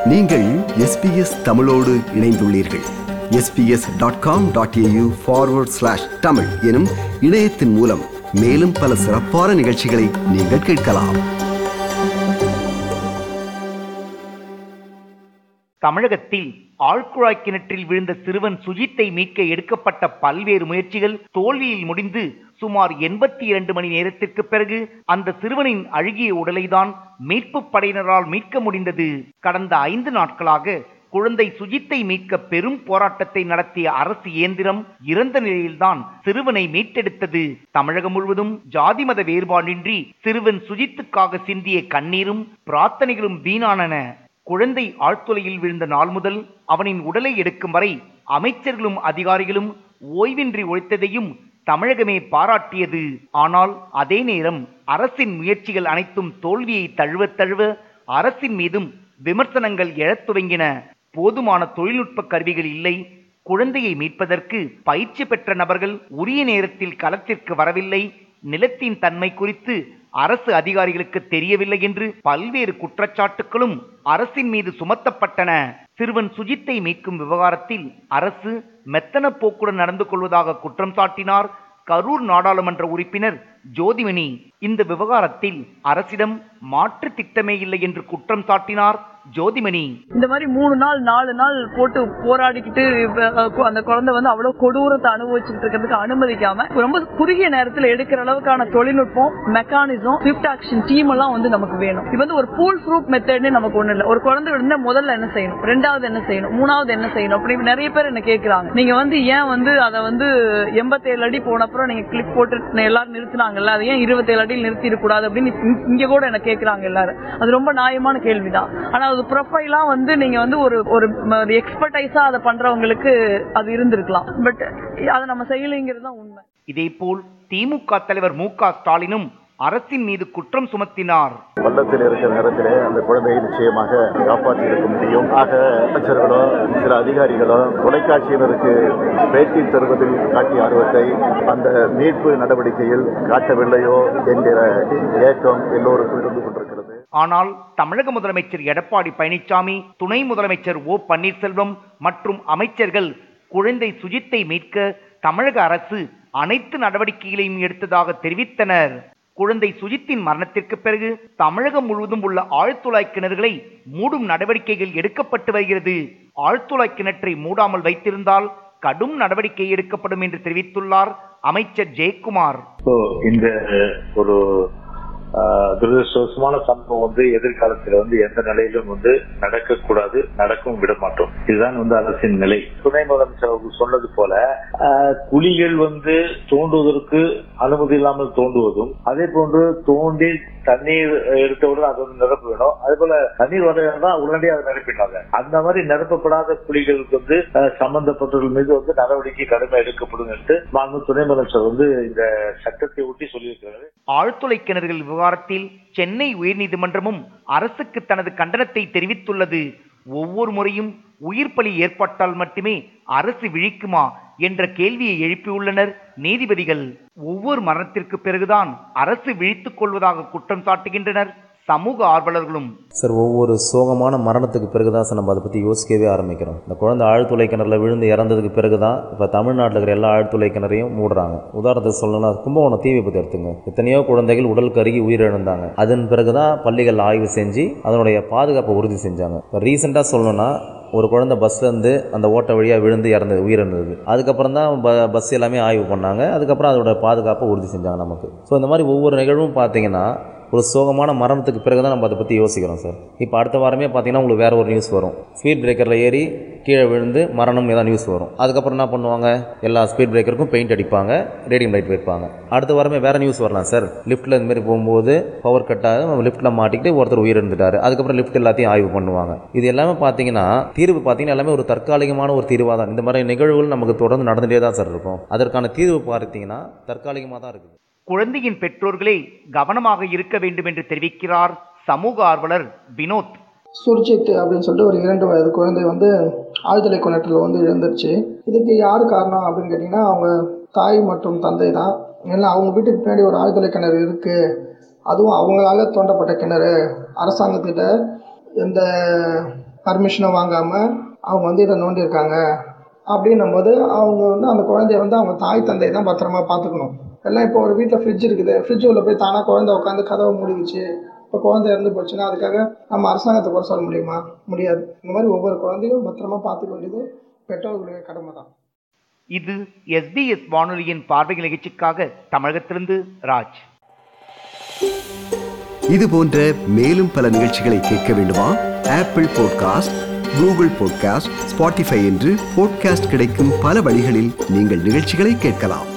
நீங்கள் எஸ்பிஎஸ் தமிழோடு இணைந்துள்ளீர்கள் SBS dot com dot AU forward slash Tamil எனும் இணையத்தின் மூலம் மேலும் பல சிறப்பான நிகழ்ச்சிகளை நீங்கள் கேட்கலாம் தமிழகத்தில் ஆழ்குழாய் கிணற்றில் விழுந்த சிறுவன் சுஜித்தை மீட்க எடுக்கப்பட்ட பல்வேறு முயற்சிகள் தோல்வியில் முடிந்து சுமார் எண்பத்தி இரண்டு மணி நேரத்திற்கு பிறகு அந்த சிறுவனின் அழுகிய உடலைதான் மீட்புப் படையினரால் மீட்க முடிந்தது கடந்த ஐந்து நாட்களாக குழந்தை சுஜித்தை மீட்க பெரும் போராட்டத்தை நடத்திய அரசு இயந்திரம் இறந்த நிலையில்தான் சிறுவனை மீட்டெடுத்தது தமிழகம் முழுவதும் ஜாதி மத வேறுபாடின்றி சிறுவன் சுஜித்துக்காக சிந்திய கண்ணீரும் பிரார்த்தனைகளும் வீணானன குழந்தை ஆழ்துளையில் விழுந்த நாள் முதல் அவனின் உடலை எடுக்கும் வரை அமைச்சர்களும் அதிகாரிகளும் ஓய்வின்றி உழைத்ததையும் தமிழகமே பாராட்டியது ஆனால் அதே நேரம் அரசின் முயற்சிகள் அனைத்தும் தோல்வியை தழுவ தழுவ அரசின் மீதும் விமர்சனங்கள் எழத் துவங்கின போதுமான தொழில்நுட்ப கருவிகள் இல்லை குழந்தையை மீட்பதற்கு பயிற்சி பெற்ற நபர்கள் உரிய நேரத்தில் களத்திற்கு வரவில்லை நிலத்தின் தன்மை குறித்து அரசு அதிகாரிகளுக்கு தெரியவில்லை என்று பல்வேறு குற்றச்சாட்டுகளும் அரசின் மீது சுமத்தப்பட்டன சிறுவன் சுஜித்தை மீட்கும் விவகாரத்தில் அரசு மெத்தன போக்குடன் நடந்து கொள்வதாக குற்றம் சாட்டினார் கரூர் நாடாளுமன்ற உறுப்பினர் ஜோதிமணி இந்த விவகாரத்தில் அரசிடம் மாற்று திட்டமே இல்லை என்று குற்றம் சாட்டினார் ஜோதிமணி இந்த மாதிரி மூணு நாள் நாலு நாள் போட்டு போராடிக்கிட்டு அஹ், கு- அந்த குழந்தை வந்து அவ்வளவு கொடூரத்தை அனுபவிச்சுட்டு இருக்கிறதுக்கு அனுமதிக்காம ரொம்ப குறுகிய நேரத்துல எடுக்கிற அளவுக்கான தொழில்நுட்பம் மெக்கானிசம் ஸ்விஃப்ட் ஆக்ஷன் டீம் எல்லாம் வந்து நமக்கு வேணும் இது வந்து ஒரு பூல் ப்ரூப் மெத்தட்னு நமக்கு ஒண்ணு இல்ல ஒரு குழந்தை விழுந்தா முதல்ல என்ன செய்யணும் ரெண்டாவது என்ன செய்யணும் மூணாவது என்ன செய்யணும் அப்படி நிறைய பேர் என்ன கேக்குறாங்க நீங்க வந்து ஏன் வந்து அதை வந்து எண்பத்தேழு அடி போன அப்புறம் நீங்க கிளிப் போட்டு எல்லாரும் நிறுத்தினாங்கல்ல அதை ஏன் இருபத்தேழு அடியில் நிறுத்திட கூடாது அப்படின்னு இங்க- இங்க கூட என்ன கேக்குறாங்க எல்லாரும் அது ரொம்ப நியாயமான கேள்விதான் ஆனா அது ப்ரொஃபைலா வந்து நீங்க வந்து ஒரு ஒரு எக்ஸ்பர்டைஸா அதை பண்றவங்களுக்கு அது இருந்திருக்கலாம் பட் அதை நம்ம செய்யலைங்கிறது தான் உண்மை இதேபோல் திமுக தலைவர் மு க ஸ்டாலினும் அரசின் மீது குற்றம் சுமத்தினார் பள்ளத்தில் இருக்கிற நேரத்திலே அந்த குழந்தையை நிச்சயமாக காப்பாற்றி இருக்க முடியும் ஆக அமைச்சர்களோ சில அதிகாரிகளோ தொலைக்காட்சியினருக்கு பேட்டி தருவதில் காட்டிய ஆர்வத்தை அந்த மீட்பு நடவடிக்கையில் காட்டவில்லையோ என்கிற ஏக்கம் எல்லோருக்கும் இருந்து கொண்டிருக்கிறது ஆனால் தமிழக முதலமைச்சர் எடப்பாடி பழனிசாமி துணை முதலமைச்சர் ஓ பன்னீர்செல்வம் மற்றும் அமைச்சர்கள் குழந்தை சுஜித்தை மீட்க தமிழக அரசு அனைத்து நடவடிக்கைகளையும் எடுத்ததாக தெரிவித்தனர் குழந்தை சுஜித்தின் மரணத்திற்கு பிறகு தமிழகம் முழுவதும் உள்ள ஆழ்துளாய் கிணறுகளை மூடும் நடவடிக்கைகள் எடுக்கப்பட்டு வருகிறது ஆழ்துளாய் கிணற்றை மூடாமல் வைத்திருந்தால் கடும் நடவடிக்கை எடுக்கப்படும் என்று தெரிவித்துள்ளார் அமைச்சர் ஜெயக்குமார் ஸோ இந்த ஒரு ஆஹ், துரதிருஷ்டவசமான சம்பவம் வந்து எதிர்காலத்துல வந்து எந்த நிலையிலும் வந்து நடக்கக்கூடாது நடக்கவும் விட மாட்டோம் இதுதான் வந்து அரசின் நிலை துணை முதலமைச்சர் அவர்கள் சொன்னது போல ஆஹ், குழிகள் வந்து தோண்டுவதற்கு அனுமதி இல்லாமல் தோண்டுவதும் அதே போன்று தோண்டி தண்ணீர் எடுத்தவுடன் அது வந்து நிரப்ப வேணும் அதே போல தண்ணீர் வர தான் உடனடியாக அதை நிரப்பினாங்க அந்த மாதிரி நிரப்பப்படாத குழிகளுக்கு வந்து ஆஹ், சம்பந்தப்பட்டவர்கள் மீது வந்து நடவடிக்கை கடுமை எடுக்கப்படும் என்று மாண்பு துணை முதலமைச்சர் வந்து இந்த சட்டத்தை ஒட்டி சொல்லியிருக்கிறாரு ஆழ்துளை கிணறுகள் விவகாரத்தில் சென்னை உயர்நீதிமன்றமும் அரசுக்கு தனது கண்டனத்தை தெரிவித்துள்ளது ஒவ்வொரு முறையும் உயிர் பலி ஏற்பட்டால் மட்டுமே அரசு விழிக்குமா என்ற கேள்வியை எழுப்பியுள்ளனர் நீதிபதிகள் ஒவ்வொரு மரணத்திற்கு பிறகுதான் அரசு விழித்துக் கொள்வதாக குற்றம் சாட்டுகின்றனர் சமூக ஆர்வலர்களும் சார் ஒவ்வொரு சோகமான மரணத்துக்கு பிறகு தான் சார் நம்ம அதை பற்றி யோசிக்கவே ஆரம்பிக்கிறோம் இந்த குழந்தை ஆழ்துளை கிணறுல விழுந்து இறந்ததுக்கு பிறகு தான் இப்போ தமிழ்நாட்டில் இருக்கிற எல்லா ஆழ்துளை கிணறையும் மூடுறாங்க உதாரணத்துக்கு சொல்லணும்னா கும்பகோணம் தீ விபத்து எடுத்துங்க எத்தனையோ குழந்தைகள் உடல் கருகி உயிரிழந்தாங்க அதன் பிறகு தான் பள்ளிகள் ஆய்வு செஞ்சு அதனுடைய பாதுகாப்பை உறுதி செஞ்சாங்க இப்போ ரீசெண்டாக சொல்லணும்னா ஒரு குழந்தை பஸ்லேருந்து அந்த ஓட்டை வழியாக விழுந்து இறந்து உயிரிழந்தது அதுக்கப்புறம் தான் ப பஸ் எல்லாமே ஆய்வு பண்ணாங்க அதுக்கப்புறம் அதோட பாதுகாப்பை உறுதி செஞ்சாங்க நமக்கு ஸோ இந்த மாதிரி ஒவ்வொரு நிகழ்வும் பார்த்தீங்கன்னா ஒரு சோகமான மரணத்துக்கு பிறகு தான் நம்ம அதை பற்றி யோசிக்கிறோம் சார் இப்போ அடுத்த வாரமே பார்த்தீங்கன்னா உங்களுக்கு வேறு ஒரு நியூஸ் வரும் ஸ்பீட் பிரேக்கரில் ஏறி கீழே விழுந்து மரணம் ஏதாவது நியூஸ் வரும் அதுக்கப்புறம் என்ன பண்ணுவாங்க எல்லா ஸ்பீட் பிரேக்கருக்கும் பெயிண்ட் அடிப்பாங்க ரேடியம் லைட் வைப்பாங்க அடுத்த வாரமே வேறு நியூஸ் வரலாம் சார் லிஃப்ட்டில் இந்த மாதிரி போகும்போது பவர் கட் ஆகும் லிஃப்ட்டில் மாட்டிக்கிட்டு ஒருத்தர் உயிரிழந்துட்டாரு அதுக்கப்புறம் லிஃப்ட் எல்லாத்தையும் ஆய்வு பண்ணுவாங்க இது எல்லாமே பார்த்தீங்கன்னா தீர்வு பார்த்தீங்கன்னா எல்லாமே ஒரு தற்காலிகமான ஒரு தீர்வாக தான் இந்த மாதிரி நிகழ்வுகள் நமக்கு தொடர்ந்து நடந்துகிட்டே தான் சார் இருக்கும் அதற்கான தீர்வு பார்த்தீங்கன்னா தற்காலிகமாக தான் இருக்குது குழந்தையின் பெற்றோர்களே கவனமாக இருக்க வேண்டும் என்று தெரிவிக்கிறார் சமூக ஆர்வலர் வினோத் சுர்ஜித் அப்படின்னு சொல்லிட்டு ஒரு இரண்டு வயது குழந்தை வந்து ஆழ்துளை கிணற்றில் வந்து இழந்துருச்சு இதுக்கு யார் காரணம் அப்படின்னு கேட்டிங்கன்னா அவங்க தாய் மற்றும் தந்தை தான் ஏன்னா அவங்க வீட்டுக்கு பின்னாடி ஒரு ஆழ்துளை கிணறு இருக்குது அதுவும் அவங்களால தோண்டப்பட்ட கிணறு அரசாங்கத்திட்ட எந்த பர்மிஷனை வாங்காமல் அவங்க வந்து இதை நோண்டியிருக்காங்க அப்படின்னும் போது அவங்க வந்து அந்த குழந்தைய வந்து அவங்க தாய் தந்தை தான் பத்திரமா பார்த்துக்கணும் எல்லாம் இப்போ ஒரு வீட்டில் ஃப்ரிட்ஜ் இருக்குது ஃப்ரிட்ஜ் உள்ள போய் தானாக குழந்தை உட்காந்து கதவை மூடிக்கிச்சு இப்போ குழந்தை இறந்து போச்சுன்னா அதுக்காக நம்ம அரசாங்கத்தை குறை சொல்ல முடியுமா முடியாது இந்த மாதிரி ஒவ்வொரு குழந்தையும் பத்திரமா பார்த்துக்க வேண்டியது பெற்றோர்களுடைய கடமை தான் இது எஸ்பிஎஸ் வானொலியின் பார்வை நிகழ்ச்சிக்காக தமிழகத்திலிருந்து ராஜ் இது போன்ற மேலும் பல நிகழ்ச்சிகளை கேட்க வேண்டுமா Apple podcast Google podcast Spotify என்று பாட்காஸ்ட் கிடைக்கும் பல வழிகளில் நீங்கள் நிகழ்ச்சிகளை கேட்கலாம்